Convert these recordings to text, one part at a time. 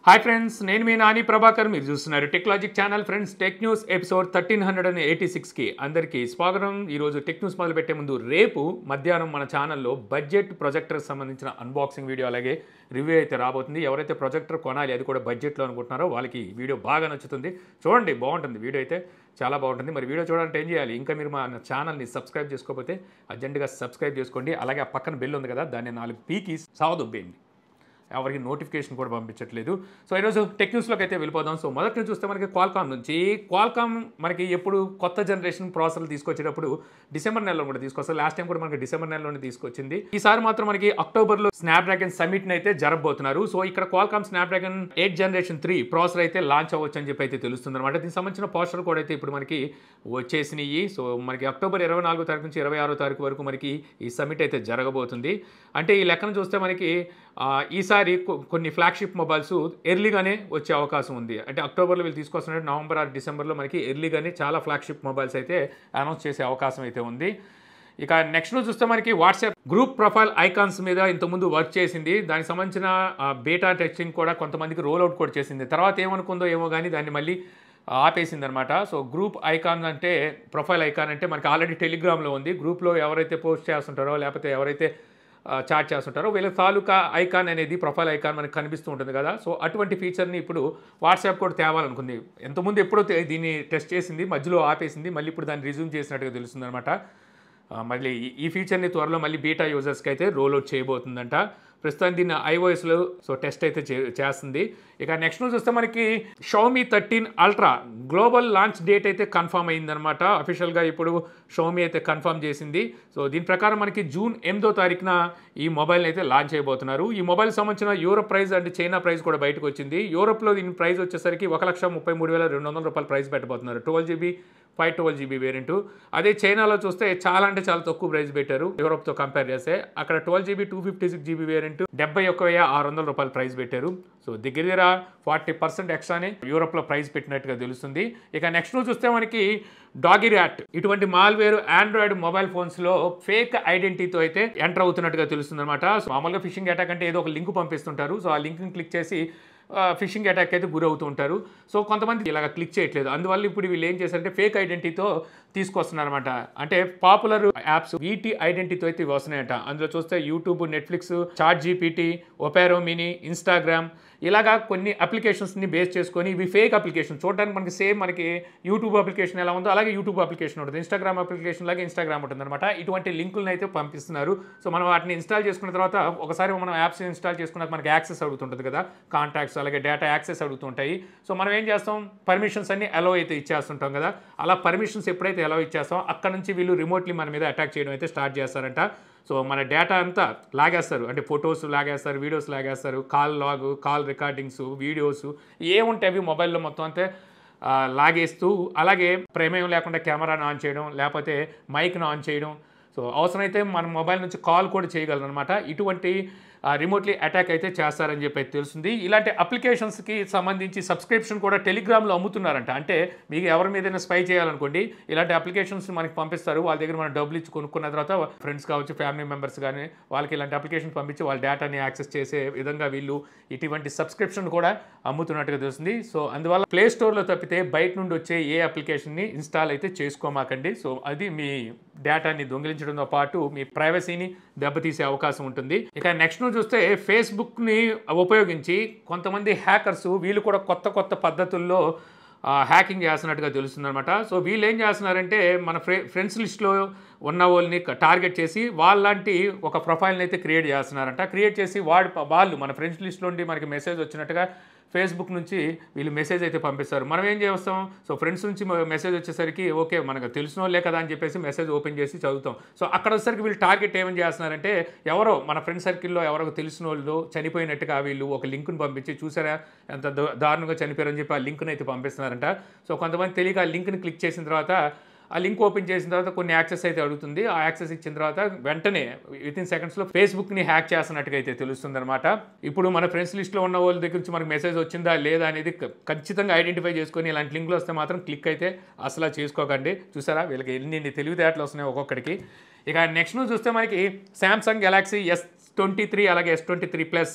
hi friends నేను మీ నాని ప్రభాకర్ మీరు చూస్తున్నారు Technologic channel friends tech news episode thirteen hundred and eighty సిక్స్కి అందరికీ స్వాగతం ఈరోజు టెక్ న్యూస్ మొదలు పెట్టే ముందు రేపు మధ్యాహ్నం మన ఛానల్లో బడ్జెట్ ప్రొజెక్టర్ సంబంధించిన అన్బాక్సింగ్ వీడియో అలాగే రివ్యూ అయితే రాబోతుంది ఎవరైతే ప్రొజెక్టర్ కొనాలి అది కూడా బడ్జెట్లో అనుకుంటున్నారో వాళ్ళకి ఈ వీడియో బాగా నచ్చుతుంది చూడండి బాగుంటుంది వీడియో అయితే చాలా బాగుంటుంది మరి వీడియో చూడాలంటే ఏం చేయాలి ఇంకా మీరు మా ఛానల్ని సబ్స్క్రైబ్ చేసుకోకపోతే అర్జెంటుగా సబ్స్క్రైబ్ చేసుకోండి అలాగే ఆ పక్కన బెల్ ఉంది కదా దాన్ని నాలుగు పీకి సావదొబ్బేయండి ఎవరికి నోటిఫికేషన్ కూడా పంపించట్లేదు సో ఈరోజు టెక్ న్యూస్లోకి అయితే వెళ్ళిపోదాం సో మొదటి నుంచి చూస్తే మనకి క్వాల్కామ్ నుంచి క్వాల్కామ్ మనకి ఎప్పుడు కొత్త జనరేషన్ ప్రాసెసర్లు తీసుకొచ్చేటప్పుడు డిసెంబర్ నెలలో కూడా తీసుకొస్తారు లాస్ట్ టైం కూడా మనకి డిసెంబర్ నెలలోనే తీసుకొచ్చింది ఈసారి మాత్రం మనకి అక్టోబర్లో స్నాప్డ్రాగన్ సమిట్ని అయితే జరగబోతున్నారు సో ఇక్కడ Qualcomm Snapdragon eight generation three processor అయితే లాంచ్ అవ్వచ్చు అని చెప్పి అయితే తెలుస్తుంది అనమాట దీనికి సంబంధించిన పోస్టర్ కూడా అయితే ఇప్పుడు మనకి వచ్చేసినాయి సో మనకి అక్టోబర్ ఇరవై నాలుగో తారీఖు నుంచి ఇరవై ఆరో తారీఖు వరకు మనకి ఈ సమిట్ అయితే జరగబోతుంది అంటే ఈ లెక్కను చూస్తే మనకి ఆ, ఈసారి కొ- కొన్ని ఫ్లాగ్షిప్ మొబైల్స్ ఎర్లీగానే వచ్చే అవకాశం ఉంది అంటే అక్టోబర్లో వీళ్ళు తీసుకొస్తున్నట్టు నవంబర్ ఆర్ డిసెంబర్లో మనకి ఎర్లీగానే చాలా ఫ్లాగ్షిప్ మొబైల్స్ అయితే అనౌన్స్ చేసే అవకాశం అయితే ఉంది ఇక నెక్స్ట్ రోజు చూస్తే మనకి వాట్సాప్ గ్రూప్ ప్రొఫైల్ ఐకాన్స్ మీద ఇంతకుముందు వర్క్ చేసింది దానికి సంబంధించిన బేటా టెస్టింగ్ కూడా కొంతమందికి రోల్ అవుట్ కూడా చేసింది తర్వాత ఏమనుకుందో ఏమో కానీ దాన్ని మళ్ళీ ఆపేసింది అనమాట సో గ్రూప్ ఐకాన్ అంటే ప్రొఫైల్ ఐకాన్ అంటే మనకి ఆల్రెడీ టెలిగ్రామ్లో ఉంది గ్రూప్లో ఎవరైతే పోస్ట్ చేస్తుంటారో లేకపోతే ఎవరైతే చాట్ చేస్తుంటారో వీళ్ళ తాలూకా ఐకాన్ అనేది ప్రొఫైల్ ఐకాన్ మనకి కనిపిస్తూ ఉంటుంది కదా సో అటువంటి ఫీచర్ని ఇప్పుడు వాట్సాప్ కూడా తేవాలనుకుంది ఎంతమంది ఎప్పుడో తే- దీన్ని టెస్ట్ చేసింది మధ్యలో ఆపేసింది మళ్ళీ ఇప్పుడు దాన్ని రిజ్యూమ్ చేసినట్టుగా తెలుస్తుంది అనమాట మళ్ళీ ఈ- ఈ ఫీచర్ని త్వరలో మళ్ళీ బీటా యూజర్స్కి అయితే రోల్ అవుట్ చేయబోతుందంట ప్రస్తుతం దీన్ని ఐఓఎస్లో సో టెస్ట్ అయితే చే- చేస్తుంది ఇక నెక్స్ట్ రోజు వస్తే మనకి Xiaomi thirteen ultra global launch date అయితే కన్ఫర్మ్ అయిందనమాట అఫీషియల్గా ఇప్పుడు షౌమీ అయితే కన్ఫర్మ్ చేసింది సో దీని ప్రకారం మనకి జూన్ ఎనిమిదో తారీఖున ఈ మొబైల్ అయితే లాంచ్ చేయబోతున్నారు ఈ మొబైల్ సంబంధించిన Europe price and China price కూడా బయటకు వచ్చింది యూరోప్లో దీని ప్రైస్ వచ్చేసరికి ఒక లక్ష ముప్పై మూడు వేల రెండు వందల రూపాయల ప్రైస్ పెట్టబోతున్నారు twelve GB five twelve GB variant అదే చైనాలో చూస్తే చాలా అంటే చాలా తక్కువ ప్రైస్ పెట్టారు యూరోప్తో కంపేర్ చేస్తే అక్కడ twelve GB two fifty six GB variant డెబ్బై ఒక్క వెయ్యి ఆరు వందల రూపాయల ప్రైస్ పెట్టారు సో దగ్గర దగ్గర ఫార్టీ పర్సెంట్ ఎక్స్ట్రానే యూరోప్లో ప్రైస్ పెట్టినట్టుగా తెలుస్తుంది ఇక నెక్స్ట్ రోజు చూస్తే మనకి డాగి ర్యాట్ ఇటువంటి మాల్వేర్ ఆండ్రాయిడ్ మొబైల్ ఫోన్స్లో ఫేక్ ఐడెంటిటీతో అయితే ఎంటర్ అవుతున్నట్టుగా తెలుస్తుంది అనమాట సో మామూలుగా ఫిషింగ్ అటాక్ అంటే ఏదో ఒక లింక్ పంపిస్తుంటారు సో ఆ లింక్ని క్లిక్ చేసి ఫిషింగ్ అటాక్ అయితే గురవుతూ ఉంటారు సో కొంతమంది ఇలాగ క్లిక్ చేయట్లేదు అందువల్ల ఇప్పుడు వీళ్ళు ఏం చేశారంటే ఫేక్ ఐడెంటిటీతో తీసుకొస్తున్నారన్నమాట అంటే పాపులర్ యాప్స్ వీటి ఐడెంటిటీతో అయితే ఇవి వస్తున్నాయంట అందులో చూస్తే YouTube Netflix ChatGPT Opera Mini Instagram ఇలాగా కొన్ని అప్లికేషన్స్ని బేస్ చేసుకొని ఇవి ఫేక్ అప్లికేషన్ చూడడానికి మనకి సేమ్ మనకి యూట్యూబ్ అప్లికేషన్ ఎలా ఉందో అలాగే యూట్యూబ్ అప్లికేషన్ ఉంటుంది ఇన్స్టాగ్రామ్ అప్లికేషన్ లాగా ఇన్స్టాగ్రామ్ ఉంటుంది అనమాట ఇటువంటి లింకులను అయితే పంపిస్తున్నారు సో మనం వాటిని ఇన్స్టాల్ చేసుకున్న తర్వాత ఒకసారి మనం యాప్స్ ఇన్స్టాల్ చేసుకున్నాక మనకి యాక్సెస్ అడుగుతుంటుంది కదా కాంటాక్ట్స్ అలాగే డేటా యాక్సెస్ అడుగుతుంటాయి సో మనం ఏం చేస్తాం పర్మిషన్స్ అన్ని అలో అయితే ఇచ్చేస్తుంటాం కదా అలా పర్మిషన్స్ ఎప్పుడైతే అలో ఇచ్చేస్తాం అక్కడ నుంచి వీళ్ళు రిమోట్లీ మన మీద అటాక్ చేయడం అయితే స్టార్ట్ చేస్తారంట సో మన డేటా అంతా లాగేస్తారు అంటే ఫొటోస్ లాగేస్తారు వీడియోస్ లాగేస్తారు call log call recordings videos ఏముంటాయి అవి మొబైల్లో మొత్తం అంతే ఆ, లాగేస్తూ అలాగే ప్రమేయం లేకుండా కెమెరాను ఆన్ చేయడం లేకపోతే మైక్ను ఆన్ చేయడం సో అవసరమైతే మన మొబైల్ నుంచి కాల్ కూడా చేయగలరు అనమాట ఇటువంటి రిమోట్లీ అటాక్ అయితే చేస్తారని చెప్పి అయితే తెలుస్తుంది ఇలాంటి అప్లికేషన్స్కి సంబంధించి సబ్స్క్రిప్షన్ కూడా టెలిగ్రామ్లో అమ్ముతున్నారంట అంటే మీకు ఎవరి మీదైనా స్పై చేయాలనుకోండి ఇలాంటి అప్లికేషన్స్ మనకి పంపిస్తారు వాళ్ళ దగ్గర మనం డబ్బులు ఇచ్చి కొనుక్కున్న తర్వాత ఫ్రెండ్స్ కావచ్చు ఫ్యామిలీ మెంబర్స్ కానీ వాళ్ళకి ఇలాంటి అప్లికేషన్ పంపించి వాళ్ళ డేటాని యాక్సెస్ చేసే విధంగా వీళ్ళు ఇటువంటి సబ్స్క్రిప్షన్ కూడా అమ్ముతున్నట్టుగా తెలుస్తుంది సో అందువల్ల ప్లే స్టోర్లో తప్పితే బయట నుండి వచ్చే ఏ అప్లికేషన్ని ఇన్స్టాల్ అయితే చేసుకోమాకండి సో అది మీ డేటాని దొంగిలించడంతో పాటు మీ ప్రైవసీని దెబ్బతీసే అవకాశం ఉంటుంది ఇక నెక్స్ట్ నువ్వు చూస్తే ఫేస్బుక్ని ఉపయోగించి కొంతమంది హ్యాకర్స్ వీళ్ళు కూడా కొత్త కొత్త పద్ధతుల్లో ఆ, హ్యాకింగ్ చేస్తున్నట్టుగా తెలుస్తుంది అనమాట సో వీళ్ళు ఏం చేస్తున్నారంటే మన ఫ్రె ఫ్రెండ్స్ లిస్ట్లో ఉన్న వాళ్ళని టార్గెట్ చేసి వాళ్ళంటి ఒక ప్రొఫైల్ని అయితే క్రియేట్ చేస్తున్నారంట క్రియేట్ చేసి వాడు వాళ్ళు మన ఫ్రెండ్స్ లిస్ట్ నుండి మనకి మెసేజ్ వచ్చినట్టుగా ఫేస్బుక్ నుంచి వీళ్ళు మెసేజ్ అయితే పంపిస్తారు మనం ఏం చేస్తాం సో ఫ్రెండ్స్ నుంచి మెసేజ్ వచ్చేసరికి ఓకే మనకు తెలిసిన వాళ్ళే కదా అని చెప్పేసి మెసేజ్ ఓపెన్ చేసి చదువుతాం సో అక్కడ వచ్చేసరికి వీళ్ళు టార్గెట్ ఏమని చేస్తున్నారంటే ఎవరో మన ఫ్రెండ్ సర్కిల్లో ఎవరో తెలిసిన వాళ్ళు చనిపోయినట్టుగా వీళ్ళు ఒక లింక్ను పంపించి చూసారా ఎంత దా- దారుణంగా చనిపోయారని చెప్పి ఆ లింక్ని అయితే పంపిస్తున్నారంట సో కొంతమంది తెలియక ఆ లింక్ని క్లిక్ చేసిన తర్వాత ఆ లింక్ ఓపెన్ చేసిన తర్వాత కొన్ని యాక్సెస్ అయితే అడుగుతుంది ఆ యాక్సెస్ ఇచ్చిన తర్వాత వెంటనే విత్ ఇన్ సెకండ్స్లో ఫేస్బుక్ని హ్యాక్ చేస్తున్నట్టుగా అయితే తెలుస్తుంది అనమాట ఇప్పుడు మన ఫ్రెండ్స్ లిస్ట్లో ఉన్న వాళ్ళ దగ్గర నుంచి మనకు మెసేజ్ వచ్చిందా లేదా అనేది క- ఖచ్చితంగా ఐడెంటిఫై చేసుకొని ఇలాంటి లింకులు వస్తే మాత్రం క్లిక్ అయితే అసలు చేసుకోకండి చూసారా వీళ్ళకి ఎన్ని తెలివితేటలు వస్తున్నాయి ఒక్కొక్కడికి ఇక నెక్స్ట్ నువ్వు చూస్తే మనకి Samsung Galaxy S twenty three అలాగే ఎస్ ట్వంటీ త్రీ ప్లస్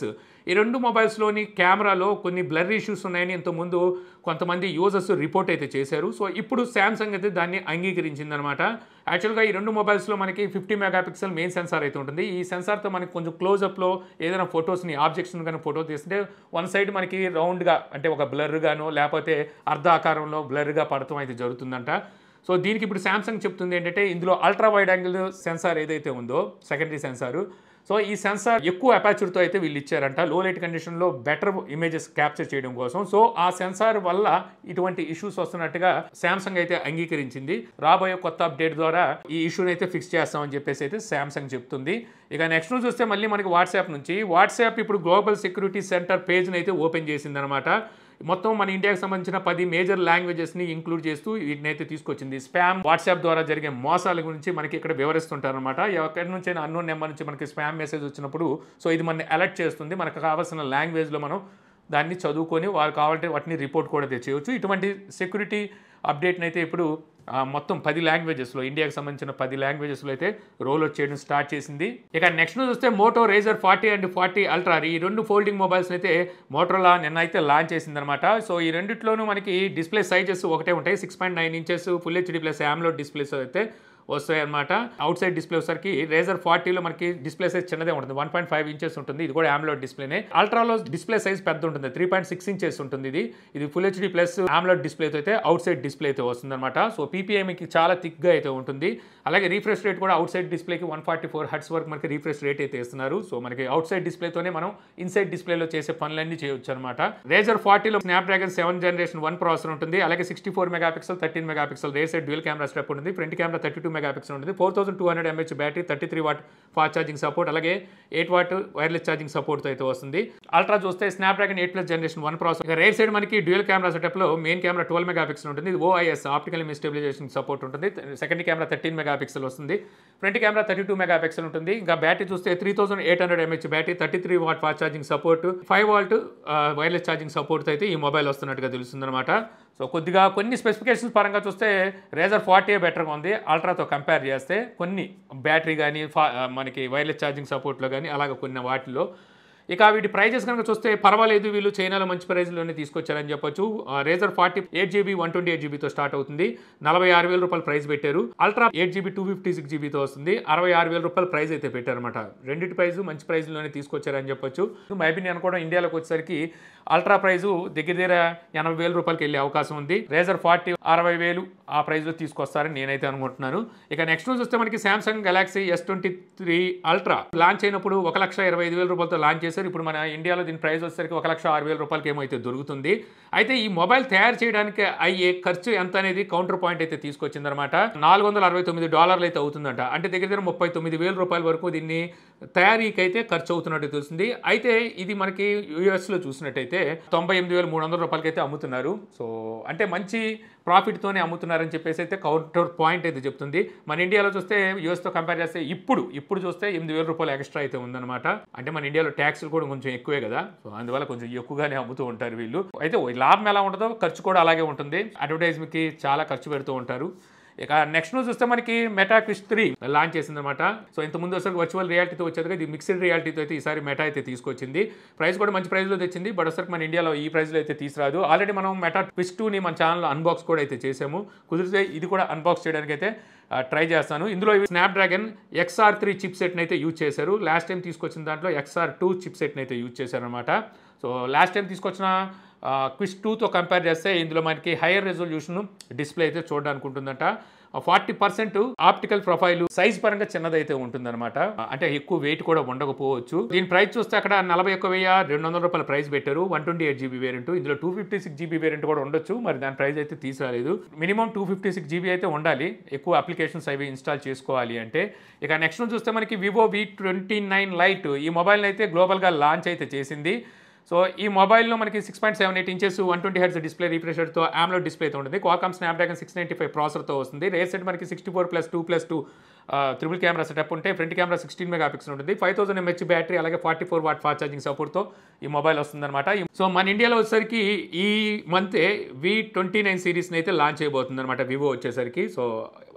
ఈ రెండు మొబైల్స్లోని కెమెరాలో కొన్ని బ్లర్ ఇష్యూస్ ఉన్నాయని ఇంతకుముందు కొంతమంది యూజర్స్ రిపోర్ట్ అయితే చేశారు సో ఇప్పుడు శాంసంగ్ అయితే దాన్ని అంగీకరించిందనమాట యాక్చువల్గా ఈ రెండు మొబైల్స్లో మనకి ఫిఫ్టీ మెగాపిక్సెల్ మెయిన్ సెన్సార్ అయితే ఉంటుంది ఈ సెన్సార్తో మనకి కొంచెం క్లోజప్లో ఏదైనా ఫొటోస్ని ఆబ్జెక్ట్స్ని కానీ ఫోటో తీస్తుంటే వన్ సైడ్ మనకి రౌండ్గా అంటే ఒక బ్లర్గానో లేకపోతే అర్ధ ఆకారంలో బ్లర్గా పడటం అయితే జరుగుతుందంట సో దీనికి ఇప్పుడు శాంసంగ్ చెప్తుంది ఏంటంటే ఇందులో అల్ట్రా వైడ్ యాంగిల్ సెన్సార్ ఏదైతే ఉందో సెకండరీ సెన్సారు సో ఈ సెన్సార్ ఎక్కువ అపాచర్తో అయితే వీళ్ళు ఇచ్చారంట లో లైట్ కండిషన్లో బెటర్ ఇమేజెస్ క్యాప్చర్ చేయడం కోసం సో ఆ సెన్సార్ వల్ల ఇటువంటి ఇష్యూస్ వస్తున్నట్టుగా శాంసంగ్ అయితే అంగీకరించింది రాబోయే కొత్త అప్డేట్ ద్వారా ఈ ఇష్యూని అయితే ఫిక్స్ చేస్తామని చెప్పేసి అయితే శాంసంగ్ చెప్తుంది ఇక నెక్స్ట్ చూస్తే మళ్ళీ మనకి వాట్సాప్ నుంచి వాట్సాప్ ఇప్పుడు గ్లోబల్ సెక్యూరిటీ సెంటర్ పేజ్ని అయితే ఓపెన్ చేసిందనమాట మొత్తం మన ఇండియాకి సంబంధించిన పది మేజర్ లాంగ్వేజెస్ని ఇంక్లూడ్ చేస్తూ వీటిని అయితే తీసుకొచ్చింది స్పామ్ వాట్సాప్ ద్వారా జరిగే మోసాల గురించి మనకి ఇక్కడ వివరిస్తుంటారు అనమాట ఎక్కడి నుంచి అన్నోన్ నెంబర్ నుంచి మనకి స్పామ్ మెసేజ్ వచ్చినప్పుడు సో ఇది మనని అలర్ట్ చేస్తుంది మనకు కావాల్సిన లాంగ్వేజ్లో మనం దాన్ని చదువుకొని వారు కావాలంటే వాటిని రిపోర్ట్ కూడా తెచ్చేయచ్చు ఇటువంటి సెక్యూరిటీ అప్డేట్ని అయితే ఇప్పుడు ఆ, మొత్తం పది లాంగ్వేజెస్లో ఇండియాకి సంబంధించిన పది లాంగ్వేజెస్లో అయితే రోల్ అవుట్ చేయడం స్టార్ట్ చేసింది ఇక నెక్స్ట్ చూస్తే Moto Razr forty and forty ultra ఈ రెండు ఫోల్డింగ్ మొబైల్స్ అయితే మోటోలా నిన్న అయితే లాంచ్ చేసింది అనమాట సో ఈ రెండిట్లోనూ మనకి డిస్ప్లే సైజెస్ ఒకటే ఉంటాయి six point nine inches full HD plus యామ్లో డిస్ప్లేస్ అయితే వస్తాయి అనమాట అవుట్ సైడ్ డిస్ప్లే వచ్చేసరికి రేజర్ ఫార్టీలో మనకి డిస్ప్లే సైజ్ చిన్నదే ఉంటుంది వన్ పాయింట్ ఫైవ్ ఇంచెస్ ఉంటుంది ఇది కూడా ఆమ్లోడ్ డిస్ప్లేనే అల్ట్రాలో డిస్ప్లే సైజ్ పెద్ద ఉంటుంది త్రీ పాయింట్ సిక్స్ ఇంచెస్ ఉంటుంది ఇది ఇది ఫుల్ హెచ్డి ప్లస్ ఆమ్లోడ్ డిస్ప్లేతో అయితే అవుట్ సైడ్ డిస్ప్లే అయితే వస్తుంది అనమాట సో పీపీఐ మీకు చాలా థిక్గా అయితే ఉంటుంది అలాగే రీఫ్రెష్ రేట్ కూడా అవుట్ సైడ్ డిస్ప్లేకి వన్ ఫార్టీ ఫోర్ హర్ట్స్ వరకు మనకి రీఫ్రెష్ రేట్ అయితే ఇస్తున్నారు సో మనకి అవుట్ సైడ్ డిస్ప్లేతోనే మనం ఇన్సైడ్ డిస్ప్లేలో చేసే పనులన్నీ చేయొచ్చు అనమాట రేజర్ ఫార్టీలో Snapdragon seven generation one processor ఉంటుంది అలాగే sixty four megapixel thirteen megapixel rear side dual camera setup ఉంటుంది front camera thirty two megapixel ఉంటుంది four thousand two hundred mAh battery thirty three watt fast charging support అలాగే eight watt wireless charging support అయితే వస్తుంది ultra చూస్తే Snapdragon eight plus generation one processor ఇక rear side మనకి dual camera సెటప్లో main camera twelve megapixel ఉంటుంది ఇది OIS optical stabilization support ఉంటుంది సెకండ్ కెమెరా థర్టీన్ మెగాపిక్సెల్ వస్తుంది front camera thirty two megapixel ఉంటుంది ఇంకా బ్యాటరీ చూస్తే three thousand eight hundred mAh battery thirty three watt fast charging support five watt wireless charging support అయితే ఈ mobile వస్తున్నట్టుగా తెలుస్తుంది అనమాట so కొద్దిగా కొన్ని స్పెసిఫికేషన్స్ పరంగా చూస్తే రేజర్ ఫార్టీ బెటర్గా ఉంది అల్ట్రాతో కంపేర్ చేస్తే కొన్ని బ్యాటరీ కానీ మనకి వైర్లెస్ ఛార్జింగ్ సపోర్ట్లో కానీ అలాగే కొన్ని వాటిలో ఇక వీటి ప్రైజెస్ కనుక చూస్తే పర్వాలేదు వీళ్ళు చైనాలో మంచి ప్రైజ్లోనే తీసుకొచ్చారని చెప్పొచ్చు Razr forty eight GB one twenty eight జీబీతో స్టార్ట్ అవుతుంది నలభై ఆరు వేల రూపాయలు ప్రైస్ పెట్టారు ultra eight GB two fifty six జీబీతో వస్తుంది అరవై ఆరు వేల రూపాయలు ప్రైస్ అయితే పెట్టారన్నమాట రెండింటి ప్రైస్ మంచి ప్రైస్లోనే తీసుకొచ్చారని చెప్పొచ్చు మైబీ నేను కూడా ఇండియాలోకి వచ్చేసరికి అల్ట్రా ప్రైజు దగ్గర దగ్గర ఎనభై వేల రూపాయలకి వెళ్ళే అవకాశం ఉంది రేజర్ ఫార్టీ అరవై వేలు ఆ ప్రైస్లో తీసుకొస్తారని నేనైతే అనుకుంటున్నాను ఇక నెక్స్ట్ చూస్తే మనకి Samsung Galaxy S twenty three ultra launch అయినప్పుడు ఒక లక్ష ఇరవై ఐదు వేల రూపాయలతో లాంచ్ చేశారు ఇప్పుడు మన ఇండియాలో దీని ప్రైస్ వచ్చేసరికి ఒక లక్ష ఆరు వేల రూపాయలకి ఏమైతే దొరుకుతుంది అయితే ఈ మొబైల్ తయారు చేయడానికి అయ్యే ఖర్చు ఎంత అనేది కౌంటర్ పాయింట్ అయితే తీసుకొచ్చిందనమాట నాలుగు వందల అరవై తొమ్మిది డాలర్లు అయితే అవుతుందంట అంటే దగ్గర దగ్గర ముప్పై తొమ్మిది వేల రూపాయల వరకు దీన్ని తయారీకి అయితే ఖర్చు అవుతున్నట్టు తెలుస్తుంది అయితే ఇది మనకి యూఎస్లో చూసినట్టయితే తొంభై ఎనిమిది వేల మూడు వందల రూపాయలకి అయితే అమ్ముతున్నారు సో అంటే మంచి ప్రాఫిట్తోనే అమ్ముతున్నారని చెప్పేసి అయితే కౌంటర్ పాయింట్ అయితే చెప్తుంది మన ఇండియాలో చూస్తే యూఎస్తో కంపేర్ చేస్తే ఇప్పుడు ఇప్పుడు చూస్తే ఎనిమిది వేల రూపాయలు ఎక్స్ట్రా అయితే ఉందన్నమాట అంటే మన ఇండియాలో ట్యాక్స్లు కూడా కొంచెం ఎక్కువే కదా సో అందువల్ల కొంచెం ఎక్కువగానే అమ్ముతూ ఉంటారు వీళ్ళు అయితే లాభం ఎలా ఉంటుందో ఖర్చు కూడా అలాగే ఉంటుంది అడ్వర్టైజ్మెంట్కి చాలా ఖర్చు పెడుతూ ఉంటారు ఇక నెక్స్ట్ న్యూస్ చూస్తే మనకి మెటా క్విస్ట్ త్రీ లాంచ్ చేసిందనమాట సో ఇంత ముందు అసలు వర్చువల్ రియాలిటీతో వచ్చేది ఇది మిక్స్డ్ రియాలిటీతో అయితే ఈసారి మెటా అయితే తీసుకొచ్చింది ప్రైస్ కూడా మంచి ప్రైస్లో తెచ్చింది బట్ ఒకసారి మన ఇండియాలో ఈ ప్రైస్లో అయితే తీసుకురాదు ఆల్రెడీ మనం మెటా క్విస్ట్ టూని మన ఛానల్లో అన్బాక్స్ కూడా అయితే చేసాము కుదిరితే ఇది కూడా అన్బాక్స్ చేయడానికి అయితే ట్రై చేస్తాను ఇందులో Snapdragon XR three chip సెట్ని అయితే యూజ్ చేశారు లాస్ట్ టైం తీసుకొచ్చిన దాంట్లో ఎక్స్ఆర్ టూ చిప్ సెట్ని అయితే యూజ్ చేశారు అనమాట సో లాస్ట్ టైం తీసుకొచ్చిన క్విస్ టూతో కంపేర్ చేస్తే ఇందులో మనకి హైయర్ రెజల్యూషన్ డిస్ప్లే అయితే చూడడానికి ఉంటుందంట forty percent optical profile size పరంగా చిన్నదైతే ఉంటుందన్నమాట అంటే ఎక్కువ వెయిట్ కూడా ఉండకపోవచ్చు దీని ప్రైస్ చూస్తే అక్కడ నలభై ఒక్క వెయ్యి రెండు వందల రూపాయల ప్రైస్ పెట్టారు one twenty eight GB variant ఇందులో two fifty six GB variant కూడా ఉండొచ్చు మరి దాని ప్రైస్ అయితే తీసుకురాలేదు minimum two fifty six GB అయితే ఉండాలి ఎక్కువ అప్లికేషన్స్ అవి ఇన్స్టాల్ చేసుకోవాలి అంటే ఇక నెక్స్ట్ చూస్తే మనకి Vivo V twenty nine lite ఈ మొబైల్ని అయితే గ్లోబల్గా లాంచ్ అయితే చేసింది సో ఈ మొబైల్లో మనకి six point seven eight inches one twenty hertz display రిఫ్రెషర్తో ఆమ్లో డిస్ప్లేతో ఉంటుంది Qualcomm Snapdragon six ninety five ప్రాసెసర్తో వస్తుంది రేర్ సెట్ మనకి sixty four plus two plus two triple camera setup ఉంటే front camera sixteen megapixel ఉంటుంది five thousand mAh battery అలాగే forty four watt fast charging సపోర్ట్తో ఈ మొబైల్ వస్తుందన్నమాట so మన ఇండియాలో వచ్చేసరికి ఈ మంతే వి ట్వంటీ నైన్ సిరీస్ని అయితే లాంచ్ చేయబోతుంది అనమాట వివో వచ్చేసరికి సో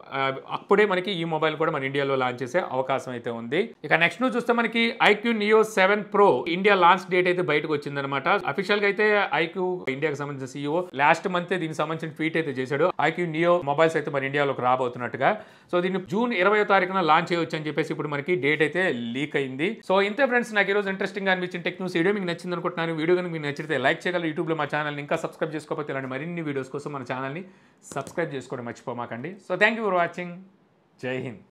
ఆ, అప్పుడే మనకి ఈ మొబైల్ కూడా మన ఇండియాలో లాంచ్ చేసే అవకాశం అయితే ఉంది ఇక నెక్స్ట్ న్యూస్ చూస్తే మనకి iQOO Neo seven Pro India launch date అయితే బయటకు వచ్చిందనమాట అఫీషియల్ గా అయితే ఐక్యూ ఇండియాకి సంబంధించిన సీఈఓ లాస్ట్ మంత్ దీనికి సంబంధించిన ట్వీట్ అయితే చేశాడు ఐక్యూ నియో మొబైల్స్ అయితే మన ఇండియాలోకి రాబోతున్నట్టుగా సో దీన్ని జూన్ ఇరవై తారీఖున లాంచ్ చేయవచ్చు అని చెప్పేసి ఇప్పుడు మనకి డేట్ అయితే లీక్ అయింది సో ఇంతే ఫ్రెండ్స్ నాకు ఈ రోజు ఇంట్రెస్టింగ్ గా అనిపించిన టెక్ న్యూస్ వీడియో మీకు నచ్చింది అనుకుంటున్నాను వీడియో కనుక మీకు నచ్చితే లైక్ చేయగలరు యూట్యూబ్ లో మా ఛానల్ ఇంకా సబ్స్క్రైబ్ చేసుకోకపోతే ఇలాంటి మరిన్ని వీడియోస్ కోసం మన ఛానల్ని సబ్స్క్రైబ్ చేసుకోవడం మర్చిపోమాకండి so thank you for watching జై హింద్